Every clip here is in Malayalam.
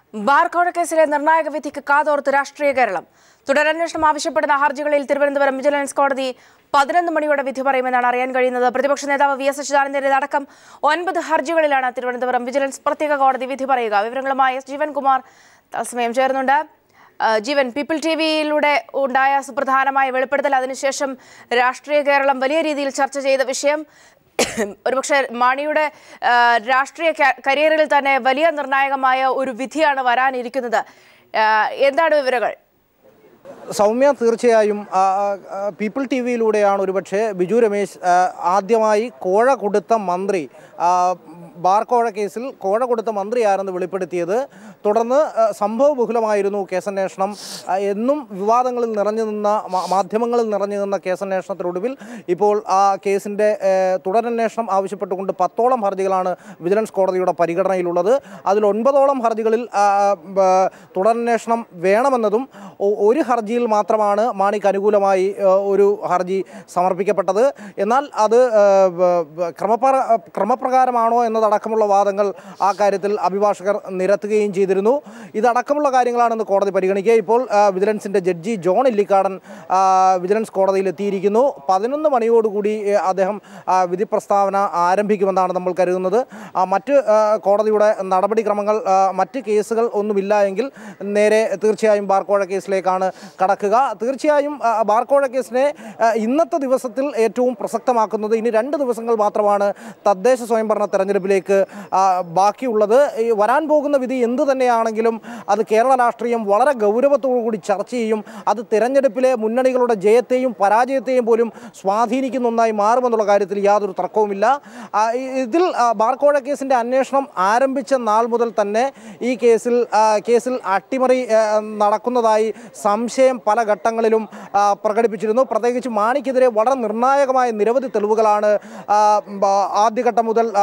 ബാർക്കോഴ കേസിലെ നിർണായക വിധിക്ക് കാതോർത്ത് രാഷ്ട്രീയ കേരളം തുടരന്വേഷണം ആവശ്യപ്പെടുന്ന ഹർജികളിൽ തിരുവനന്തപുരം വിജിലൻസ് കോടതി പതിനൊന്ന് മണിയോടെ വിധി പറയുമെന്നാണ് അറിയാൻ കഴിയുന്നത് പ്രതിപക്ഷ നേതാവ് വി എസ് അച്യുതാനന്ദന്റെ അടക്കം ഒൻപത് ഹർജികളിലാണ് തിരുവനന്തപുരം വിജിലൻസ് പ്രത്യേക കോടതി വിധി പറയുക വിവരങ്ങളുമായി എസ് ജീവൻകുമാർ തത്സമയം ചേർന്നുണ്ട് ആ, ജീവൻ പീപ്പിൾ ടി വിയിലൂടെ ഉണ്ടായ സുപ്രധാനമായ വെളിപ്പെടുത്തൽ അതിനുശേഷം രാഷ്ട്രീയ കേരളം വലിയ രീതിയിൽ ചർച്ച ചെയ്ത വിഷയം ഒരുപക്ഷെ മാണിയുടെ ആ, രാഷ്ട്രീയ ക- കരിയറിൽ തന്നെ വലിയ നിർണായകമായ ഒരു വിധിയാണ് വരാനിരിക്കുന്നത് ആ, എന്താണ് വിവരങ്ങൾ സൗമ്യ തീർച്ചയായും ആ, ആ, പീപ്പിൾ ടി വിയിലൂടെയാണ് ഒരുപക്ഷെ ബിജു രമേശ് ആ, ആദ്യമായി കോഴ കൊടുത്ത മന്ത്രി ആ, ബാർ കോഴ കേസിൽ കോഴ കൊടുത്ത മന്ത്രിയാരെന്ന് വെളിപ്പെടുത്തിയത് തുടർന്ന് ആ, സംഭവബഹുലമായിരുന്നു കേസന്വേഷണം ആ, എന്നും വിവാദങ്ങളിൽ നിറഞ്ഞു നിന്ന മാ- മാധ്യമങ്ങളിൽ നിറഞ്ഞു നിന്ന കേസന്വേഷണത്തിനൊടുവിൽ ഇപ്പോൾ ആ കേസിൻ്റെ ഏ, തുടരന്വേഷണം ആവശ്യപ്പെട്ടുകൊണ്ട് പത്തോളം ഹർജികളാണ് വിജിലൻസ് കോടതിയുടെ പരിഗണനയിലുള്ളത് അതിൽ ഒൻപതോളം ഹർജികളിൽ ആ, ബ, തുടരന്വേഷണം വേണമെന്നതും ഒ- ഒരു ഹർജിയിൽ മാത്രമാണ് മാണിക്ക് അനുകൂലമായി ആ, ഒരു ഹർജി സമർപ്പിക്കപ്പെട്ടത് എന്നാൽ അത് ആ, ബ- ബ- ക്രമപ്ര ക്രമപ്രകാരമാണോ എന്നതടക്കമുള്ള വാദങ്ങൾ ആ കാര്യത്തിൽ അഭിഭാഷകർ നിരത്തുകയും ചെയ്തിരുന്നു ഇതടക്കമുള്ള കാര്യങ്ങളാണെന്ന് കോടതി പരിഗണിക്കുക ഇപ്പോൾ ആ, വിജിലൻസിൻ്റെ ജഡ്ജി ജോൺ ഇല്ലിക്കാടൻ ആ, വിജിലൻസ് കോടതിയിൽ എത്തിയിരിക്കുന്നു പതിനൊന്ന് മണിയോടുകൂടി ഏ, അദ്ദേഹം ആ, വിധി പ്രസ്താവന ആരംഭിക്കുമെന്നാണ് നമ്മൾ കരുതുന്നത് ആ, മറ്റ് ആ, കോടതിയുടെ നടപടിക്രമങ്ങൾ ആ, മറ്റ് കേസുകൾ ഒന്നുമില്ല എങ്കിൽ നേരെ തീർച്ചയായും ബാർക്കോഴ കേസിലേക്കാണ് കടക്കുക തീർച്ചയായും ആ, ബാർക്കോഴ കേസിനെ ആ, ഇന്നത്തെ ദിവസത്തിൽ ഏറ്റവും പ്രസക്തമാക്കുന്നത് ഇനി രണ്ട് ദിവസങ്ങൾ മാത്രമാണ് തദ്ദേശ സ്വയംഭരണ തെരഞ്ഞെടുപ്പിലേക്ക് ആ, ബാക്കിയുള്ളത് ഈ വരാൻ പോകുന്ന വിധി എന്തു തന്നെയാണെങ്കിലും അത് കേരള രാഷ്ട്രീയം വളരെ ഗൗരവത്തോടു കൂടി ചർച്ച ചെയ്യും അത് തിരഞ്ഞെടുപ്പിലെ മുന്നണികളുടെ ജയത്തെയും പരാജയത്തെയും പോലും സ്വാധീനിക്കുന്ന ഒന്നായി മാറുമെന്നുള്ള കാര്യത്തിൽ യാതൊരു തർക്കവുമില്ല ആ, ഇ- ഇതിൽ ആ, ബാർക്കോഴ കേസിൻ്റെ അന്വേഷണം ആരംഭിച്ച നാൾ മുതൽ തന്നെ ഈ കേസിൽ ആ, കേസിൽ അട്ടിമറി ആ, നടക്കുന്നതായി സംശയം പല ഘട്ടങ്ങളിലും ആ, പ്രകടിപ്പിച്ചിരുന്നു പ്രത്യേകിച്ച് മാണിക്കെതിരെ വളരെ നിർണായകമായ നിരവധി തെളിവുകളാണ് ആ, ബ- ആദ്യഘട്ടം മുതൽ ആ,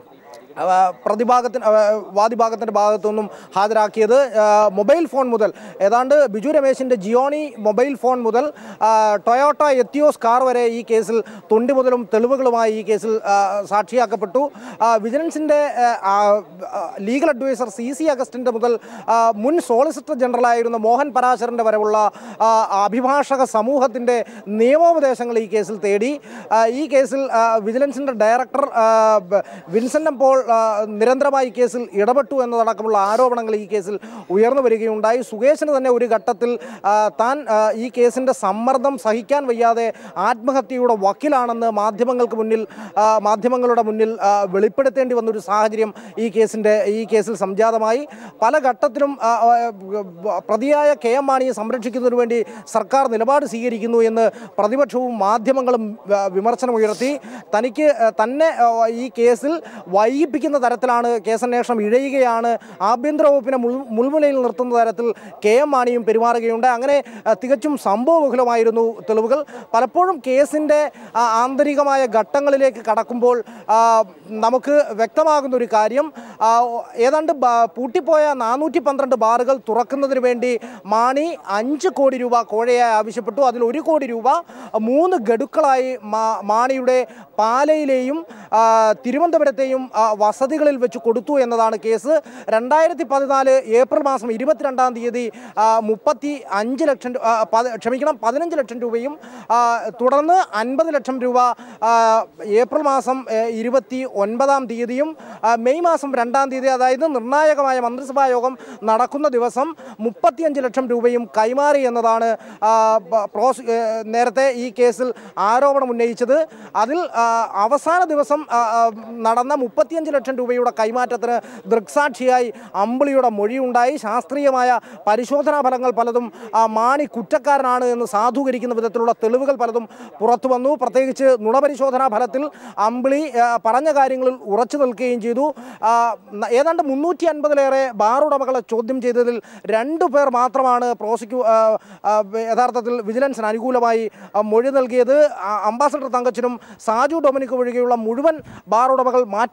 അവ പ്രതിഭാഗത്തിന് അവ വാദിഭാഗത്തിൻ്റെ ഭാഗത്തു നിന്നും ഹാജരാക്കിയത് ആ, മൊബൈൽ ഫോൺ മുതൽ ഏതാണ്ട് ബിജു രമേശിൻ്റെ ജിയോണി മൊബൈൽ ഫോൺ മുതൽ ആ, ടൊയോട്ട എത്തിയോസ് കാർ വരെ ഈ കേസിൽ തൊണ്ടി മുതലും തെളിവുകളുമായി ഈ കേസിൽ ആ, സാക്ഷിയാക്കപ്പെട്ടു ആ, വിജിലൻസിൻ്റെ ആ, ആ, ലീഗൽ അഡ്വൈസർ സി സി അഗസ്റ്റിൻ്റെ മുതൽ ആ, മുൻ സോളിസിറ്റർ ജനറലായിരുന്ന മോഹൻ പരാശരൻ്റെ വരെയുള്ള ആ, അഭിഭാഷക സമൂഹത്തിൻ്റെ നിയമോപദേശങ്ങൾ ഈ കേസിൽ തേടി ആ, ഈ കേസിൽ ആ, വിജിലൻസിൻ്റെ ഡയറക്ടർ ആ, ബ- വിൻസെൻ്റ് പോൾ ആ, നിരന്തരമായി ഈ കേസിൽ ഇടപെട്ടു എന്നതടക്കമുള്ള ആരോപണങ്ങൾ ഈ കേസിൽ ഉയർന്നു വരികയുണ്ടായി സുകേശന് തന്നെ ഒരു ഘട്ടത്തിൽ ആ, താൻ ആ, ഈ കേസിൻ്റെ സമ്മർദ്ദം സഹിക്കാൻ വയ്യാതെ ആത്മഹത്യയുടെ വക്കീലാണെന്ന് മാധ്യമങ്ങൾക്ക് മുന്നിൽ ആ, മാധ്യമങ്ങളുടെ മുന്നിൽ ആ, വെളിപ്പെടുത്തേണ്ടി വന്നൊരു സാഹചര്യം ഈ കേസിൻ്റെ ഈ കേസിൽ സംജാതമായി പല ഘട്ടത്തിലും ആ, ആ, പ്രതിയായ കെ എം മാണിയെ സംരക്ഷിക്കുന്നതിനു വേണ്ടി സർക്കാർ നിലപാട് സ്വീകരിക്കുന്നു എന്ന് പ്രതിപക്ഷവും മാധ്യമങ്ങളും ആ, വിമർശനമുയർത്തി തനിക്ക് ആ, തന്നെ ആ, ഈ കേസിൽ വൈകിപ്പിക്കുന്ന തരത്തിലാണ് കേസന്വേഷണം ഇഴയുകയാണ് ആഭ്യന്തര വകുപ്പിനെ മുൾ മുൾമുനയിൽ നിർത്തുന്ന തരത്തിൽ കെ എം മാണിയും പെരുമാറുകയുണ്ട് അങ്ങനെ ആ, തികച്ചും സംഭവബഹുലമായിരുന്നു തെളിവുകൾ പലപ്പോഴും കേസിൻ്റെ ആ, ആന്തരികമായ ഘട്ടങ്ങളിലേക്ക് കടക്കുമ്പോൾ ആ, നമുക്ക് വ്യക്തമാകുന്ന ഒരു കാര്യം ആ, ഏതാണ്ട് ബ- പൂട്ടിപ്പോയ നാനൂറ്റി പന്ത്രണ്ട് ബാറുകൾ തുറക്കുന്നതിന് വേണ്ടി മാണി അഞ്ച് കോടി രൂപ കോഴയായി ആവശ്യപ്പെട്ടു അതിൽ ഒരു കോടി രൂപ മൂന്ന് ഗഡുക്കളായി മാ- മാണിയുടെ പാലയിലെയും ആ, തിരുവനന്തപുരത്തെയും ആ, വസതികളിൽ വെച്ച് കൊടുത്തു എന്നതാണ് കേസ് രണ്ടായിരത്തി പതിനാല് ഏപ്രിൽ മാസം ഇരുപത്തിരണ്ടാം തീയതി ആ, മുപ്പത്തി അഞ്ച് ലക്ഷം രൂ- ആ, പതി- ക്ഷമിക്കണം പതിനഞ്ച് ലക്ഷം രൂപയും ആ, തുടർന്ന് അൻപത് ലക്ഷം രൂപ ആ, ഏപ്രിൽ മാസം ഏ, ഇരുപത്തി ഒൻപതാം തീയതിയും ആ, മെയ് മാസം രണ്ടാം തീയതി അതായത് നിർണായകമായ മന്ത്രിസഭാ യോഗം നടക്കുന്ന ദിവസം മുപ്പത്തിയഞ്ച് ലക്ഷം രൂപയും കൈമാറി എന്നതാണ് ആ, ബ- പ്രോസ് ഏ, നേരത്തെ ഈ കേസിൽ ആരോപണം ഉന്നയിച്ചത് അതിൽ ആ, അവസാന ദിവസം ആ, ആ, നടന്ന മുപ്പത്തിയഞ്ച് ലക്ഷം രൂപയുടെ കൈമാറ്റത്തിന് ദൃക്സാക്ഷിയായി അമ്പിളിയുടെ മൊഴിയുണ്ടായി ശാസ്ത്രീയമായ പരിശോധനാ ഫലങ്ങൾ പലതും ആ, മാണി കുറ്റക്കാരനാണ് എന്ന് സാധൂകരിക്കുന്ന വിധത്തിലുള്ള തെളിവുകൾ പലതും പുറത്തു വന്നു പ്രത്യേകിച്ച് നുണപരിശോധനാ ഫലത്തിൽ അമ്പിളി ആ, പറഞ്ഞ കാര്യങ്ങളിൽ ഉറച്ചു നിൽക്കുകയും ചെയ്തു ആ, ന- ഏതാണ്ട് മുന്നൂറ്റി അൻപതിലേറെ ബാർ ഉടമകളെ ചോദ്യം ചെയ്തതിൽ രണ്ടു പേർ മാത്രമാണ് പ്രോസിക്യൂ ആ, ആ, യഥാർത്ഥത്തിൽ വിജിലൻസിന് അനുകൂലമായി ആ, മൊഴി നൽകിയത് ആ, അംബാസഡർ തങ്കച്ചനും സാജു ഡൊമിനിക് ഒഴികെയുള്ള മുഴുവൻ ബാർ ഉടമകൾ മാറ്റിപ്പറഞ്ഞെങ്കിലും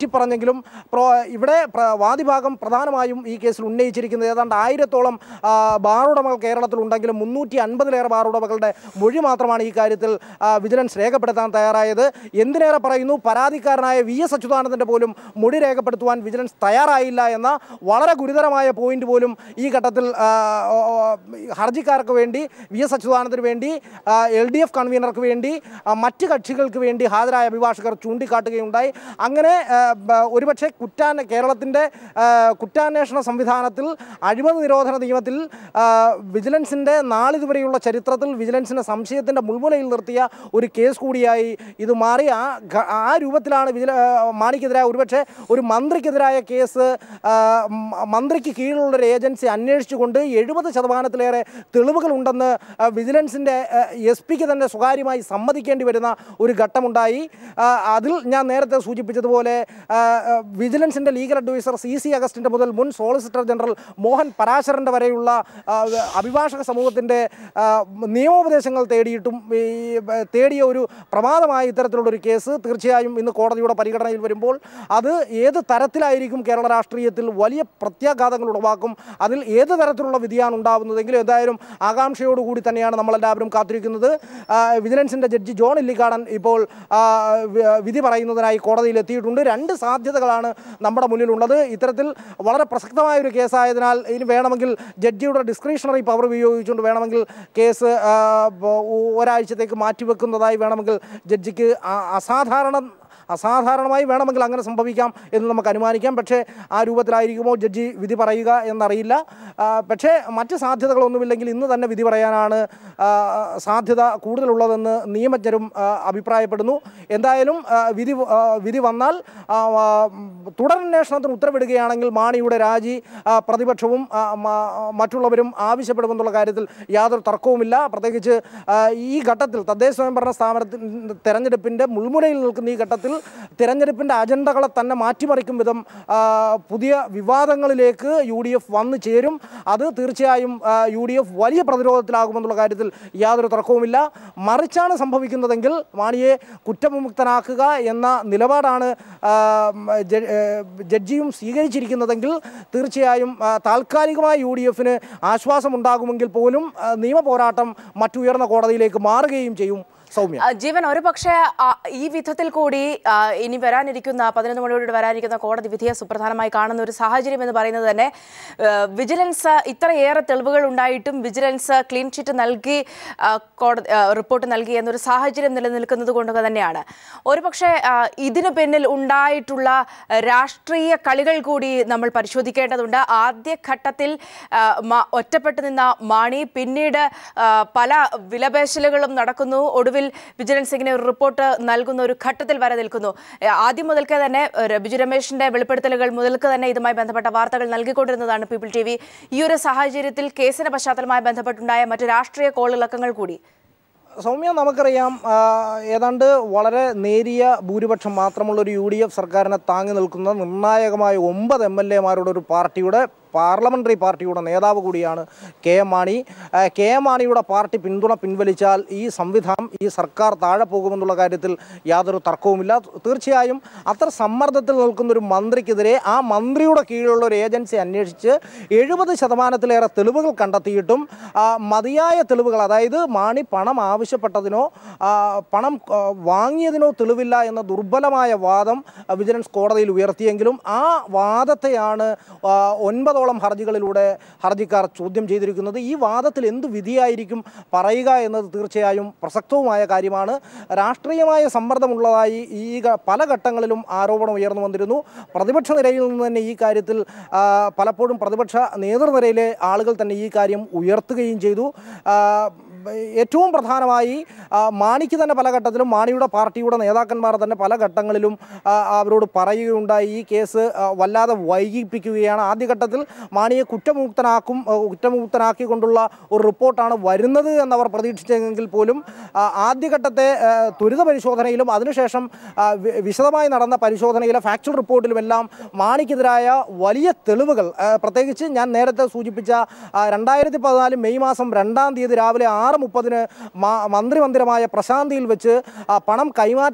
എങ്കിലും പ്രോ ഇവിടെ പ്ര- വാദിഭാഗം പ്രധാനമായും ഈ കേസിൽ ഉന്നയിച്ചിരിക്കുന്നത് ഏതാണ്ട് ആയിരത്തോളം ആ, ബാർ ഉടമകൾ കേരളത്തിലുണ്ടെങ്കിലും മുന്നൂറ്റി അൻപതിലേറെ ബാർ ഉടമകളുടെ മൊഴി മാത്രമാണ് ഈ കാര്യത്തിൽ ആ, വിജിലൻസ് രേഖപ്പെടുത്താൻ തയ്യാറായത് എന്തിനേറെ പറയുന്നു പരാതിക്കാരനായ വി എസ് അച്യുതാനന്ദൻ്റെ പോലും മൊഴി രേഖപ്പെടുത്തുവാൻ വിജിലൻസ് തയ്യാറായില്ല എന്ന വളരെ ഗുരുതരമായ പോയിന്റ് പോലും ഈ ഘട്ടത്തിൽ ആ, ഓ, ഓ, ഹർജിക്കാർക്ക് വേണ്ടി വി എസ് അച്യുതാനന്ദന് വേണ്ടി എൽ ഡി എഫ് കൺവീനർക്ക് വേണ്ടി ആ, മറ്റ് കക്ഷികൾക്ക് വേണ്ടി ഹാജരായ അഭിഭാഷകർ ചൂണ്ടിക്കാട്ടുകയുണ്ടായി അങ്ങനെ ആ, ബ- ഒരുപക്ഷെ കുറ്റാൻ കേരളത്തിൻ്റെ ആ, കുറ്റാന്വേഷണ സംവിധാനത്തിൽ അഴിമതി നിരോധന നിയമത്തിൽ ആ, വിജിലൻസിൻ്റെ നാളിതുവരെയുള്ള ചരിത്രത്തിൽ വിജിലൻസിനെ സംശയത്തിൻ്റെ മുൾമുനയിൽ നിർത്തിയ ഒരു കേസ് കൂടിയായി ഇത് മാറി ആ ഘ- ആ രൂപത്തിലാണ് വിജില ആ, മാണിക്കെതിരായ ഒരുപക്ഷെ ഒരു മന്ത്രിക്കെതിരായ കേസ് ആ, മ- മന്ത്രിക്ക് കീഴിലുള്ള ഒരു ഏജൻസി അന്വേഷിച്ചുകൊണ്ട് എഴുപത് ശതമാനത്തിലേറെ തെളിവുകളുണ്ടെന്ന് ആ, വിജിലൻസിൻ്റെ എസ് പിക്ക് തന്നെ സ്വകാര്യമായി സമ്മതിക്കേണ്ടി വരുന്ന ഒരു ഘട്ടമുണ്ടായി ആ, അതിൽ ഞാൻ നേരത്തെ സൂചിപ്പിച്ചതുപോലെ ആ, ആ, വിജിലൻസിൻ്റെ ലീഗൽ അഡ്വൈസർ സി സി അഗസ്റ്റിൻ്റെ മുതൽ മുൻ സോളിസിറ്റർ ജനറൽ മോഹൻ പരാശരൻ്റെ വരെയുള്ള ആ, അഭിഭാഷക സമൂഹത്തിൻ്റെ ആ, നിയമോപദേശങ്ങൾ തേടിയിട്ടും ഈ ആ, തേടിയ ഒരു പ്രമാദമായ ഇത്തരത്തിലുള്ള ഒരു കേസ് തീർച്ചയായും ഇന്ന് കോടതിയുടെ പരിഗണനയിൽ വരുമ്പോൾ അത് ഏത് തരത്തിലായിരിക്കും കേരള രാഷ്ട്രീയത്തിൽ വലിയ പ്രത്യാഘാതങ്ങൾ ഉളവാക്കും അതിൽ ഏത് തരത്തിലുള്ള വിധിയാണ് ഉണ്ടാവുന്നതെങ്കിലും എന്തായാലും ആകാംക്ഷയോടുകൂടി തന്നെയാണ് നമ്മളെല്ലാവരും കാത്തിരിക്കുന്നത് ആ, വിജിലൻസിൻ്റെ ജഡ്ജി ജോൺ ഇല്ലിക്കാടൻ ഇപ്പോൾ ആ, വി- വിധി പറയുന്നതിനായി കോടതിയിൽ എത്തിയിട്ടുണ്ട് രണ്ട് സാധ്യതകളാണ് നമ്മുടെ മുന്നിലുള്ളത് ഇത്തരത്തിൽ വളരെ പ്രസക്തമായ ഒരു കേസായതിനാൽ ഇനി വേണമെങ്കിൽ ജഡ്ജിയുടെ ഡിസ്ക്രിഷണറി പവർ ഉപയോഗിച്ചുകൊണ്ട് വേണമെങ്കിൽ കേസ് ആ, ബ- ഒരാഴ്ചത്തേക്ക് മാറ്റിവെക്കുന്നതായി വേണമെങ്കിൽ ജഡ്ജിക്ക് ആ- അസാധാരണ അസാധാരണമായി വേണമെങ്കിൽ അങ്ങനെ സംഭവിക്കാം എന്ന് നമുക്ക് അനുമാനിക്കാം പക്ഷേ ആ രൂപത്തിലായിരിക്കുമോ ജഡ്ജി വിധി പറയുക എന്നറിയില്ല ആ, പക്ഷേ മറ്റ് സാധ്യതകളൊന്നുമില്ലെങ്കിൽ ഇന്ന് തന്നെ വിധി പറയാനാണ് ആ, സാധ്യത കൂടുതലുള്ളതെന്ന് നിയമജ്ഞരും ആ, അഭിപ്രായപ്പെടുന്നു എന്തായാലും ആ, വിധി ആ, വിധി വന്നാൽ ആ, ആ, തുടരന്വേഷണത്തിന് ഉത്തരവിടുകയാണെങ്കിൽ മാണിയുടെ രാജി ആ, പ്രതിപക്ഷവും ആ, മ- മറ്റുള്ളവരും ആവശ്യപ്പെടുമെന്നുള്ള കാര്യത്തിൽ യാതൊരു തർക്കവുമില്ല പ്രത്യേകിച്ച് ആ, ഈ ഘട്ടത്തിൽ തദ്ദേശ സ്വയംഭരണ സ്ഥാപനത്തിൽ തെരഞ്ഞെടുപ്പിൻ്റെ മുൾമുനയിൽ നിൽക്കുന്ന ഈ ഘട്ടത്തിൽ തിരഞ്ഞെടുപ്പിൻ്റെ അജണ്ടകളെ തന്നെ മാറ്റിമറിക്കും വിധം ആ, പുതിയ വിവാദങ്ങളിലേക്ക് യു ഡി എഫ് വന്നു ചേരും അത് തീർച്ചയായും ആ, യു ഡി എഫ് വലിയ പ്രതിരോധത്തിലാകുമെന്നുള്ള കാര്യത്തിൽ യാതൊരു തർക്കവുമില്ല മറിച്ചാണ് സംഭവിക്കുന്നതെങ്കിൽ മാണിയെ കുറ്റവിമുക്തനാക്കുക എന്ന നിലപാടാണ് ആ, ജ- ഏ, ജഡ്ജിയും സ്വീകരിച്ചിരിക്കുന്നതെങ്കിൽ തീർച്ചയായും ആ, താൽക്കാലികമായി യു ഡി എഫിന് ആശ്വാസമുണ്ടാകുമെങ്കിൽ പോലും ആ, നിയമ പോരാട്ടം മറ്റുയർന്ന കോടതിയിലേക്ക് മാറുകയും ചെയ്യും സൗമ്യ ആ, ജീവൻ ഒരു പക്ഷേ ആ, ഈ വിധത്തിൽ കൂടി ആ, ഇനി വരാനിരിക്കുന്ന പതിനൊന്ന് മണിയോട് വരാനിരിക്കുന്ന കോടതി വിധിയെ സുപ്രധാനമായി കാണുന്ന ഒരു സാഹചര്യം എന്ന് പറയുന്നത് തന്നെ ആ, വിജിലൻസ് ഇത്രയേറെ തെളിവുകൾ ഉണ്ടായിട്ടും വിജിലൻസ് ക്ലീൻ ചിറ്റ് നൽകി ആ, കോടതി ആ, റിപ്പോർട്ട് നൽകി എന്നൊരു സാഹചര്യം നിലനിൽക്കുന്നത് കൊണ്ട് തന്നെയാണ് ഒരു പക്ഷേ ആ, ഇതിന് പിന്നിൽ ഉണ്ടായിട്ടുള്ള രാഷ്ട്രീയ കളികൾ കൂടി നമ്മൾ പരിശോധിക്കേണ്ടതുണ്ട് ആദ്യഘട്ടത്തിൽ ആ, മ- ഒറ്റപ്പെട്ടു നിന്ന മാണി പിന്നീട് ആ, പല വിലപേശലുകളും നടക്കുന്നു ഒടുവിൽ വിജിലൻസ് ഇങ്ങനെ ഒരു റിപ്പോർട്ട് നൽകുന്ന ഒരു ഘട്ടത്തിൽ വരെ നിൽക്കുന്നു ഏ, ആദ്യം മുതൽക്കേ തന്നെ ഒരു ബിജു രമേശിന്റെ വെളിപ്പെടുത്തലുകൾ മുതൽക്ക് തന്നെ ഇതുമായി ബന്ധപ്പെട്ട വാർത്തകൾ നൽകിക്കൊണ്ടിരുന്നതാണ് പീപ്പിൾ ടി വി ഈ ഒരു സാഹചര്യത്തിൽ കേസിന്റെ പശ്ചാത്തലമായി ബന്ധപ്പെട്ടുണ്ടായ മറ്റ് രാഷ്ട്രീയ കോളിളക്കങ്ങൾ കൂടി സൗമ്യ നമുക്കറിയാം ആ, ഏതാണ്ട് വളരെ നേരിയ ഭൂരിപക്ഷം മാത്രമുള്ള ഒരു യു ഡി എഫ് സർക്കാരിനെ താങ്ങി നിൽക്കുന്ന നിർണായകമായ ഒമ്പത് എം എൽ എമാരുടെ ഒരു പാർട്ടിയുടെ പാർലമെൻ്ററി പാർട്ടിയുടെ നേതാവ് കൂടിയാണ് കെ എം മാണി ആ, കെ എം മാണിയുടെ പാർട്ടി പിന്തുണ പിൻവലിച്ചാൽ ഈ സംവിധാനം ഈ സർക്കാർ താഴെ പോകുമെന്നുള്ള കാര്യത്തിൽ യാതൊരു തർക്കവുമില്ല തീർച്ചയായും അത്ര സമ്മർദ്ദത്തിൽ നിൽക്കുന്ന ഒരു മന്ത്രിക്കെതിരെ ആ മന്ത്രിയുടെ കീഴിലുള്ള ഒരു ഏജൻസി അന്വേഷിച്ച് എഴുപത് ശതമാനത്തിലേറെ തെളിവുകൾ കണ്ടെത്തിയിട്ടും ആ, മതിയായ തെളിവുകൾ അതായത് മാണി പണം ആവശ്യപ്പെട്ടതിനോ ആ, പണം ആ, വാങ്ങിയതിനോ തെളിവില്ല എന്ന ദുർബലമായ വാദം ആ, വിജിലൻസ് കോടതിയിൽ ഉയർത്തിയെങ്കിലും ആ വാദത്തെയാണ് ആ, ഒൻപതോളം ഹർജികളിലൂടെ ഹർജിക്കാർ ചോദ്യം ചെയ്തിരിക്കുന്നത് ഈ വാദത്തിൽ എന്ത് വിധിയായിരിക്കും പറയുക എന്നത് തീർച്ചയായും പ്രസക്തവുമായ കാര്യമാണ് രാഷ്ട്രീയമായ സമ്മർദ്ദമുള്ളതായി ഈ ഘ- പല ഘട്ടങ്ങളിലും ആരോപണം ഉയർന്നു വന്നിരുന്നു പ്രതിപക്ഷ നിരയിൽ നിന്ന് തന്നെ ഈ കാര്യത്തിൽ ആ, പലപ്പോഴും പ്രതിപക്ഷ നേതൃനിരയിലെ ആളുകൾ തന്നെ ഈ കാര്യം ഉയർത്തുകയും ചെയ്തു ആ, ഏറ്റവും പ്രധാനമായി ആ, മാണിക്ക് തന്നെ പല ഘട്ടത്തിലും മാണിയുടെ പാർട്ടിയുടെ നേതാക്കന്മാർ തന്നെ പല ഘട്ടങ്ങളിലും ആ, അവരോട് പറയുകയുണ്ടായി ഈ കേസ് ആ, വല്ലാതെ വൈകിപ്പിക്കുകയാണ് ആദ്യഘട്ടത്തിൽ മാണിയെ കുറ്റമുക്തനാക്കും ആ, കുറ്റമുക്തനാക്കിക്കൊണ്ടുള്ള ഒരു റിപ്പോർട്ടാണ് വരുന്നത് എന്നവർ പ്രതീക്ഷിച്ചെങ്കിൽ പോലും ആ, ആദ്യഘട്ടത്തെ ആ, ത്വരിത പരിശോധനയിലും അതിനുശേഷം ആ, വി- വിശദമായി നടന്ന പരിശോധനയിലെ ഫാക്ച്വൽ റിപ്പോർട്ടിലുമെല്ലാം മാണിക്കെതിരായ വലിയ തെളിവുകൾ ആ, പ്രത്യേകിച്ച് ഞാൻ നേരത്തെ സൂചിപ്പിച്ച രണ്ടായിരത്തി പതിനാല് മെയ് മാസം രണ്ടാം തീയതി രാവിലെ ആറ് മുപ്പതിന് മന്ത്രിമന്ദിരമായ പ്രശാന്തിയിൽ വെച്ച് ആ, പണം കൈമാറ്റം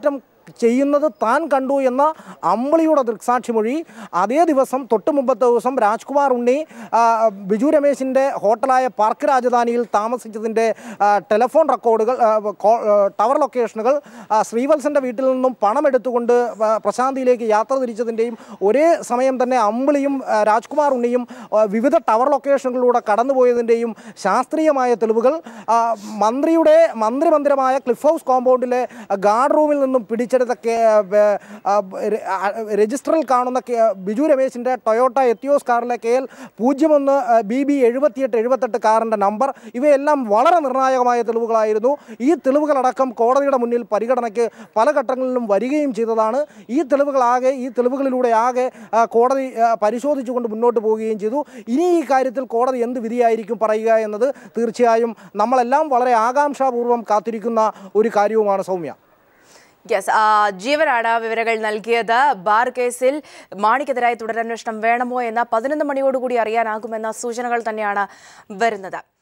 ചെയ്യുന്നത് താൻ കണ്ടു എന്ന അമ്പിളിയുടെ ദൃക്സാക്ഷിമൊഴി അതേ ദിവസം തൊട്ട് മുമ്പത്തെ ദിവസം രാജ്കുമാർ ഉണ്ണി ആ, ബിജു രമേശിൻ്റെ ഹോട്ടലായ പാർക്ക് രാജധാനിയിൽ താമസിച്ചതിൻ്റെ ആ, ടെലിഫോൺ റെക്കോർഡുകൾ ആ, കോ- ആ, ടവർ ലൊക്കേഷനുകൾ ആ, ശ്രീവത്സൻ്റെ വീട്ടിൽ നിന്നും പണം എടുത്തുകൊണ്ട് ആ, പ്രശാന്തിയിലേക്ക് യാത്ര തിരിച്ചതിൻ്റെയും ഒരേ സമയം തന്നെ അമ്പിളിയും ആ, രാജ്കുമാർ ഉണ്ണിയും ആ, വിവിധ ടവർ ലൊക്കേഷനുകളിലൂടെ കടന്നുപോയതിൻ്റെയും ശാസ്ത്രീയമായ തെളിവുകൾ ആ, മന്ത്രിയുടെ മന്ത്രിമന്ദിരമായ ക്ലിഫ് ഹൗസ് കോമ്പൗണ്ടിലെ ഗാർഡ് റൂമിൽ നിന്നും പിടിച്ചെടുത്ത കേ- ആ, ആ, ര- ആ, രജിസ്റ്ററിൽ കാണുന്ന കേ- ബിജു രമേശിൻ്റെ ടൊയോട്ട എത്തിയോസ് കാറിലെ കെ എൽ പൂജ്യം ഒന്ന് ബി ബി എഴുപത്തിയെട്ട് എഴുപത്തെട്ട് കാറിൻ്റെ നമ്പർ ഇവയെല്ലാം വളരെ നിർണായകമായ തെളിവുകളായിരുന്നു ഈ തെളിവുകളടക്കം കോടതിയുടെ മുന്നിൽ പരിഗണനയ്ക്ക് പല ഘട്ടങ്ങളിലും വരികയും ചെയ്തതാണ് ഈ തെളിവുകളാകെ ഈ തെളിവുകളിലൂടെ ആകെ ആ, കോടതി ആ, പരിശോധിച്ചുകൊണ്ട് മുന്നോട്ട് പോവുകയും ചെയ്തു ഇനി ഈ കാര്യത്തിൽ കോടതി എന്ത് വിധിയായിരിക്കും പറയുക എന്നത് തീർച്ചയായും നമ്മളെല്ലാം വളരെ ആകാംക്ഷാപൂർവ്വം കാത്തിരിക്കുന്ന ഒരു കാര്യവുമാണ് സൗമ്യ യെസ് ജീവനാണ് വിവരങ്ങൾ നൽകിയത് ബാർ കേസിൽ മാണിക്കെതിരായി തുടരന്വേഷണം വേണമോ എന്ന പതിനൊന്ന് മണിയോടുകൂടി അറിയാനാകുമെന്ന സൂചനകൾ തന്നെയാണ് വരുന്നത്